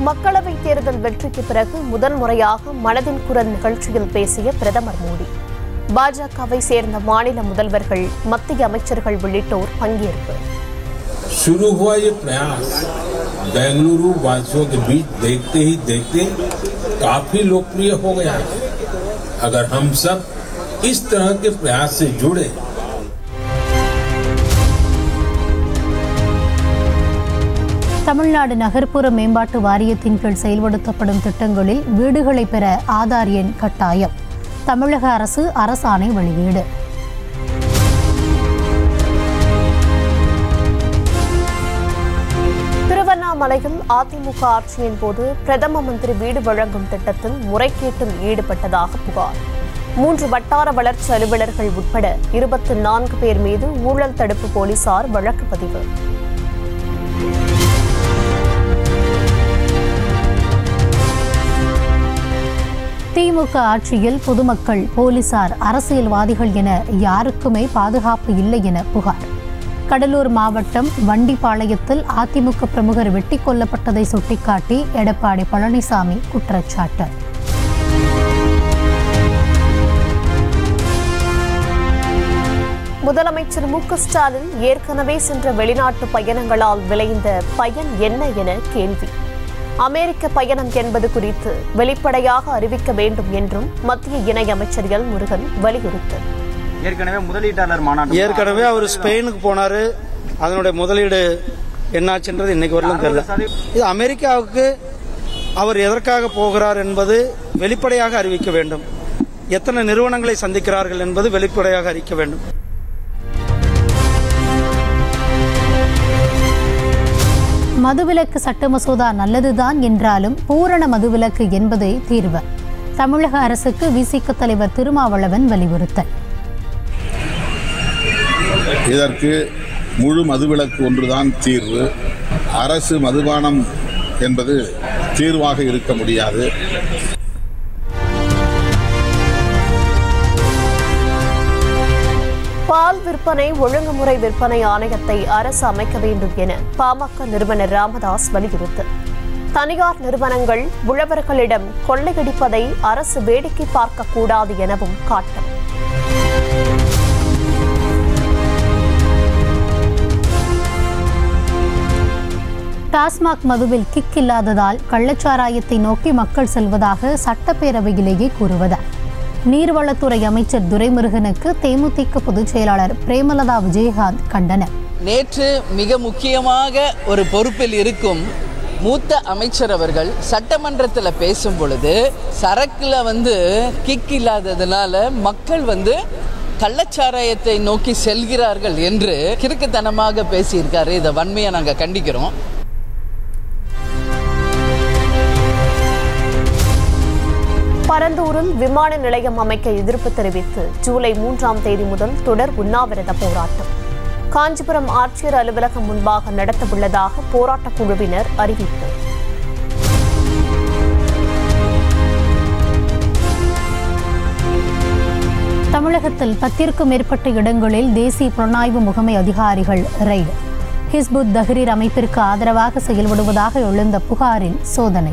மக்களவைத் தேர்தல் வெற்றிக்கு பிறகு முதன்முறையாக மனதின் குரல் நிகழ்ச்சியில் பேசிய பிரதமர் மோடி பாஜகவை சேர்ந்த மாநில முதல்வர்கள் மத்திய அமைச்சர்கள் உள்ளிட்டோர் பங்கேற்பு शुरू हुआ ये प्रयास बेंगलुरु वासियों के बीच देखते ही देखते काफी लोकप्रिय हो गया है अगर हम सब इस तरह के प्रयास से जुड़े தமிழ்நாடு நகர்ப்புற மேம்பாட்டு வாரியத்தின் கீழ் செயல்படுத்தப்படும் திட்டங்களில் வீடுகளை பெற ஆதார் எண் கட்டாயம் தமிழக அரசு அரசாணை வெளியீடு திருவண்ணாமலையில் அதிமுக ஆட்சியின் போது பிரதம மந்திரி வீடு வழங்கும் திட்டத்தில் முறைகேட்டில் ஈடுபட்டதாக புகார் மூன்று வட்டார வளர்ச்சி அலுவலர்கள் உட்பட இருபத்தி நான்கு பேர் மீது ஊழல் தடுப்பு போலீசார் வழக்கு பதிவு திமுக ஆட்சியில் பொதுமக்கள் போலீசார் அரசியல்வாதிகள் என யாருக்குமே பாதுகாப்பு இல்லை என புகார் கடலூர் மாவட்டம் வண்டிப்பாளையத்தில் அதிமுக பிரமுகர் வெட்டி கொல்லப்பட்டதை சுட்டிக்காட்டி எடப்பாடி பழனிசாமி குற்றச்சாட்டு முதலமைச்சர் மு க ஸ்டாலின் ஏற்கனவே சென்ற வெளிநாட்டு பயணங்களால் விளைந்த பயன் என்ன என கேள்வி அமெரிக்க பயணம் என்பது குறித்து வெளிப்படையாக அறிவிக்க வேண்டும் என்றும் மத்திய இணையமைச்சர் எல் முருகன் வலியுறுத்தல் ஏற்கனவே முதலீட்டாளர் மாநாடு ஏற்கனவே அவர் ஸ்பெயினுக்கு போனாரு அதனுடைய முதலீடு என்னாச்சுன்றது இன்னைக்கு வரலும் தெரியல இது அமெரிக்காவுக்கு அவர் எதற்காக போகிறார் என்பது வெளிப்படையாக அறிவிக்க வேண்டும் எத்தனை நிறுவனங்களை சந்திக்கிறார்கள் என்பது வெளிப்படையாக அறிவிக்க வேண்டும் மதுவிலக்கு சட்ட மசோதா நல்லதுதான் என்றாலும் பூரண மதுவிலக்கு என்பதே தீர்வு தமிழக அரசுக்கு விசிக தலைவர் திருமாவளவன் வலியுறுத்தல் இதற்கு முழு மதுவிலக்கு ஒன்றுதான் தீர்வு அரசு மதுபானம் என்பது தீர்வாக இருக்க முடியாது பால் விற்பனை ஒழுங்குமுறை விற்பனை ஆணையத்தை அரசு அமைக்க வேண்டும் என பாமக நிறுவனர் ராமதாஸ் வலியுறுத்தல் தனியார் நிறுவனங்கள் உழவர்களிடம் கொள்ளையடிப்பதை அரசு வேடிக்கை பார்க்கக்கூடாது எனவும் காட்டம் டாஸ்மாக் மதுவில் கிக் இல்லாததால் கள்ளச்சாராயத்தை நோக்கி மக்கள் செல்வதாக சட்டப்பேரவையிலேயே கூறுவதால் நீர்வளத்துறை அமைச்சர் துரைமுருகனுக்கு தேமுதிக பொதுச் செயலாளர் பிரேமலதா விஜயகாந்த் கண்டனம் நேற்று மிக முக்கியமாக ஒரு பொறுப்பில் இருக்கும் மூத்த அமைச்சர் அவர்கள் சட்டமன்றத்தில் பேசும் பொழுது சரக்குல வந்து கிக் இல்லாததுனால மக்கள் வந்து கள்ளச்சாராயத்தை நோக்கி செல்கிறார்கள் என்று கிறுக்குத்தனமாக பேசியிருக்காரு இதை வன்மையை நாங்கள் கண்டிக்கிறோம் பரந்தூரில் விமான நிலையம் அமைக்க எதிர்ப்பு தெரிவித்து ஜூலை மூன்றாம் தேதி முதல் தொடர் உண்ணாவிரத போராட்டம் காஞ்சிபுரம் ஆட்சியர் அலுவலகம் முன்பாக நடத்தவுள்ளதாக போராட்டக் குழுவினர் அறிவிப்பு தமிழகத்தில் பத்திற்கும் மேற்பட்ட இடங்களில் தேசிய புலனாய்வு முகமை அதிகாரிகள் ரெய்டு ஹிஸ்புத் தஹ்ரீர் அமைப்பிற்கு ஆதரவாக செயல்படுவதாக எழுந்த புகாரில் சோதனை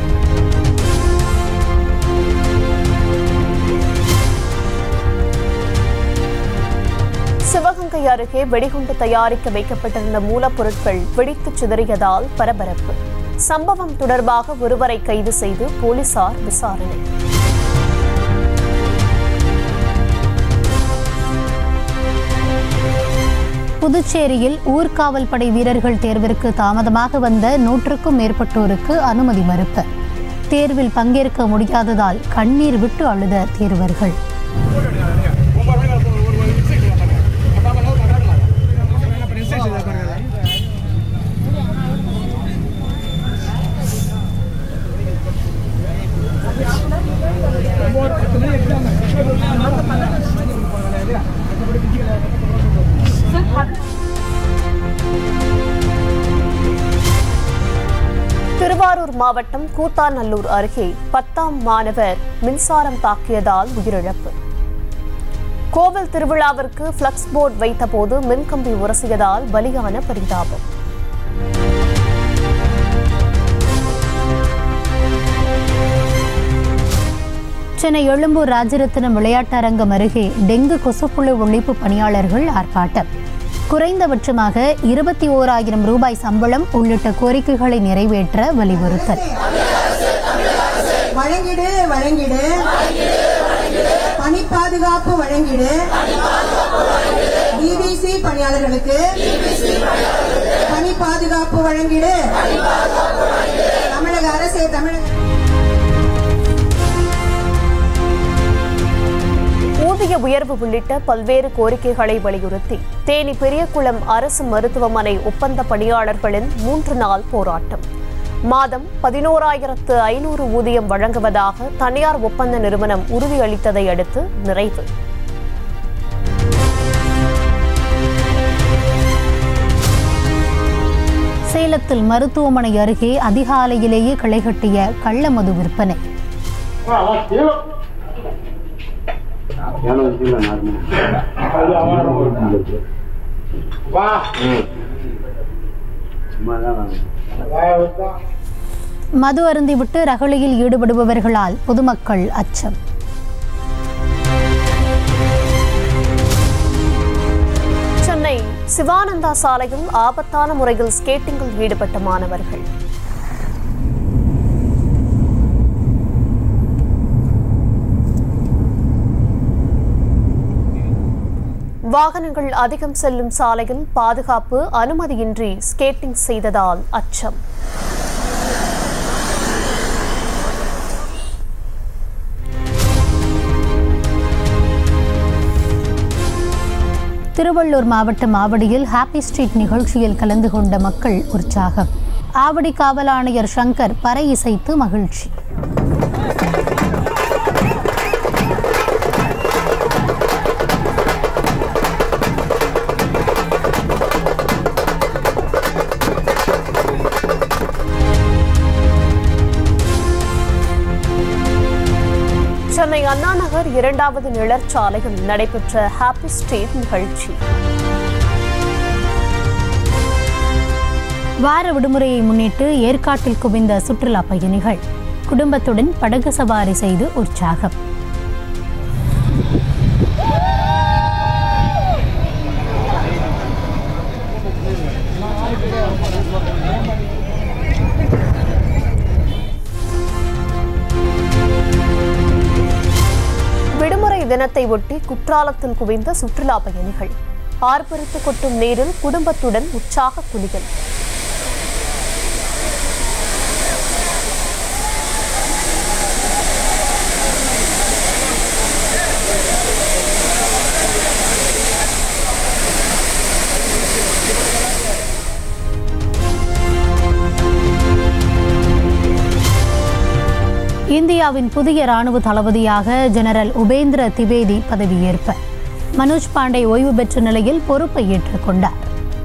சிவகங்கை அருகே வெடிகுண்டு தயாரிக்க வைக்கப்பட்டிருந்த மூலப்பொருட்கள் வெடித்துச் சிதறியதால் பரபரப்பு சம்பவம் தொடர்பாக ஒருவரை கைது செய்து போலீசார் விசாரணை புதுச்சேரியில் ஊர்காவல் படை வீரர்கள் தேர்விற்கு தாமதமாக வந்த நூற்றுக்கும் மேற்பட்டோருக்கு அனுமதி மறுப்பு தேர்வில் பங்கேற்க முடியாததால் கண்ணீர் விட்டு அழுத தேர்வர்கள் திருவாரூர் மாவட்டம் கூத்தாநல்லூர் அருகே பத்தாம் மாணவர் மின்சாரம் தாக்கியதால் உயிரிழப்பு கோவில் திருவிழாவிற்கு பிளக்ஸ் போர்டு வைத்தபோது மின்கம்பி உரசியதால் பலியான பரிதாபம் சென்னை எழும்பூர் ராஜரத்தினம் விளையாட்டரங்கம் அருகே டெங்கு கொசுப்புழு ஒழிப்பு பணியாளர்கள் ஆர்ப்பாட்டம் குறைந்தபட்சமாக இருபத்தி ஓராயிரம் ரூபாய் சம்பளம் உள்ளிட்ட கோரிக்கைகளை நிறைவேற்ற வலியுறுத்தல் வழங்கிடு வழங்கிடு பணி பாதுகாப்பு வழங்கிடு டிபிசி பணியாளர்களுக்கு பணி பாதுகாப்பு வழங்கிடு தமிழக அரசு தமிழக ஊதிய உயர்வு உள்ளிட்ட பல்வேறு கோரிக்கைகளை வலியுறுத்தி தேனி பெரியகுளம் அரசு மருத்துவமனை ஒப்பந்த பணியாளர்களின் மூன்று நாள் போராட்டம் மாதம் பதினோராயிரத்து ஐநூறு ஊதியம் வழங்குவதாக தனியார் ஒப்பந்த நிறுவனம் உறுதியளித்ததை அடுத்து நிறைவு சேலத்தில் மருத்துவமனை அருகே அதிகாலையிலேயே களைகட்டிய கள்ள மது விற்பனை மது அருந்திவிட்டு ரகளையில் ஈடுபடுபவர்களால் பொதுமக்கள் அச்சம் சென்னை சிவானந்தா சாலையில் ஆபத்தான முறையில் ஸ்கேட்டிங்கில் ஈடுபட்ட மாணவர்கள் வாகனங்கள் அதிகம் செல்லும் சாலையில் பாதுகாப்பு அனுமதியின்றி ஸ்கேட்டிங் செய்ததால் அச்சம் திருவள்ளூர் மாவட்டம் ஆவடியில் ஹாப்பி ஸ்ட்ரீட் நிகழ்ச்சியில் கலந்து கொண்ட மக்கள் உற்சாகம் ஆவடி காவல் ஆணையர் சங்கர் பறை இசைத்து மகிழ்ச்சி சென்னை அண்ணா நகர் இரண்டாவது நிழற்சாலையில் நடைபெற்ற ஹாப்பி ஸ்ட்ரீட் நிகழ்ச்சி வார விடுமுறையை முன்னிட்டு ஏற்காட்டில் குவிந்த சுற்றுலா பயணிகள் குடும்பத்துடன் படகு சவாரி செய்து உற்சாகம் விடுமுறை தினத்தை ஒட்டி குற்றாலத்தில் குவிந்த சுற்றுலா பயணிகள் ஆர்ப்பரித்து கொட்டும் நீரில் குடும்பத்துடன் உற்சாக குளியல் இந்தியாவின் புதிய ராணுவ தளபதியாக ஜெனரல் உபேந்திர திவேதி பதவியேற்ப மனோஜ் பாண்டே ஓய்வு பெற்ற நிலையில் பொறுப்பை ஏற்றுக்கொண்டார்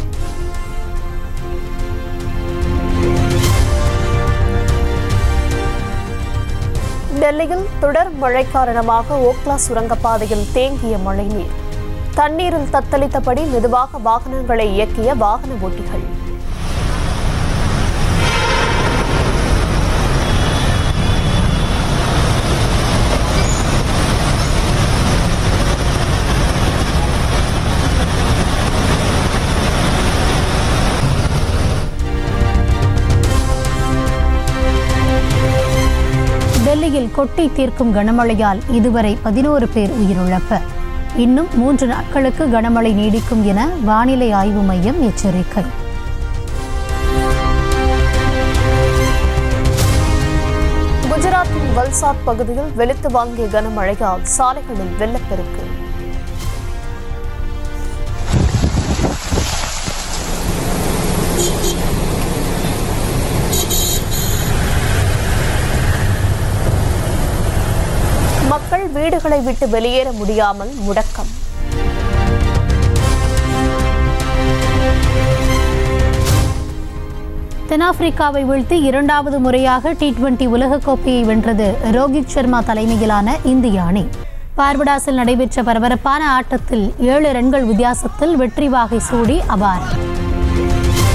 டெல்லியில் தொடர் மழை காரணமாக ஓக்லா சுரங்கப்பாதையில் தேங்கிய மழைநீர் தண்ணீரில் தத்தளித்தபடி மெதுவாக வாகனங்களை இயக்கிய வாகன ஓட்டிகள் டெல்லியில் கொட்டி தீர்க்கும் கனமழையால் இதுவரை பதினோரு பேர் உயிரிழப்பு இன்னும் மூன்று நாட்களுக்கு கனமழை நீடிக்கும் என வானிலை ஆய்வு மையம் எச்சரிக்கை குஜராத்தின் வல்சாத் பகுதியில் வெளுத்து வாங்கிய கனமழையால் சாலைகளில் வெள்ளப்பெருக்கு மக்கள் வீடுகளை விட்டு வெளியேற முடியாமல் முடக்கம் தென்னாப்பிரிக்காவை வீழ்த்தி இரண்டாவது முறையாக டி டுவெண்டி உலகக்கோப்பையை வென்றது ரோஹித் சர்மா தலைமையிலான இந்திய அணி பார்படாஸில் நடைபெற்ற பரபரப்பான ஆட்டத்தில் ஏழு ரன்கள் வித்தியாசத்தில் வெற்றி வாகை சூடி அபாரம்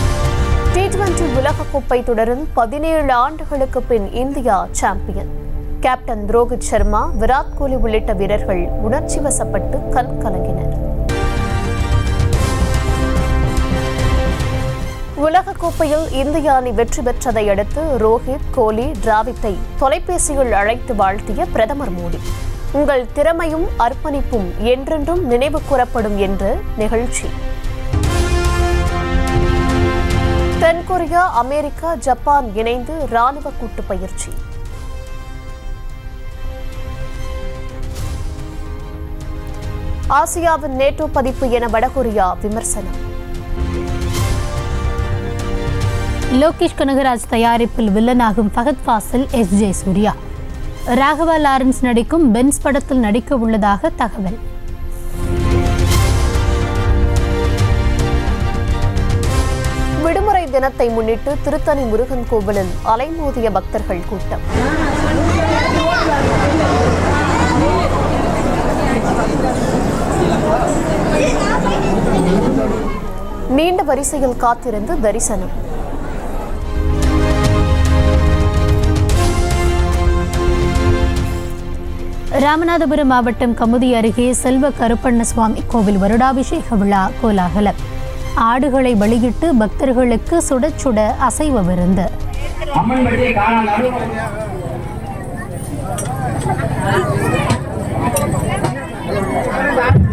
டி டுவெண்டி உலகக்கோப்பை தொடரில் பதினேழு ஆண்டுகளுக்கு பின் இந்தியா சாம்பியன் கேப்டன் ரோஹித் சர்மா விராட் கோலி உள்ளிட்ட வீரர்கள் உணர்ச்சி வசப்பட்டு கண் கலங்கினர் உலகக்கோப்பையில் இந்திய அணி வெற்றி பெற்றதை அடுத்து ரோஹித் கோலி டிராவித்தை தொலைபேசியில் அழைத்து வாழ்த்திய பிரதமர் மோடி உங்கள் திறமையும் அர்ப்பணிப்பும் என்றென்றும் நினைவு கூறப்படும் என்று நிகழ்ச்சி தென்கொரியா அமெரிக்கா ஜப்பான் இணைந்து ராணுவ கூட்டு பயிற்சி ஆசியாவின் நேட்டோ பதிப்பு என வடகொரியா விமர்சனம் லோகேஷ் கனகராஜ் தயாரிப்பில் வில்லனாகும் ஃபகத் ஃபாசில் எஸ் ஜே சூர்யா ராகவா லாரன்ஸ் நடிக்கும் பென்ஸ் படத்தில் நடிக்க உள்ளதாக தகவல் விடுமுறை தினத்தை முன்னிட்டு திருத்தணி முருகன் கோவிலில் அலைமோதிய பக்தர்கள் கூட்டம் நீண்ட வரிசையில் காத்திருந்து தரிசனம் ராமநாதபுரம் மாவட்டம் கமுதி அருகே செல்வ கருப்பண்ண சுவாமி கோவில் வருடாபிஷேக விழா கோலாகலம் ஆடுகளை பலியிட்டு பக்தர்களுக்கு சுட சுட அசைவ விருந்து அம்மன்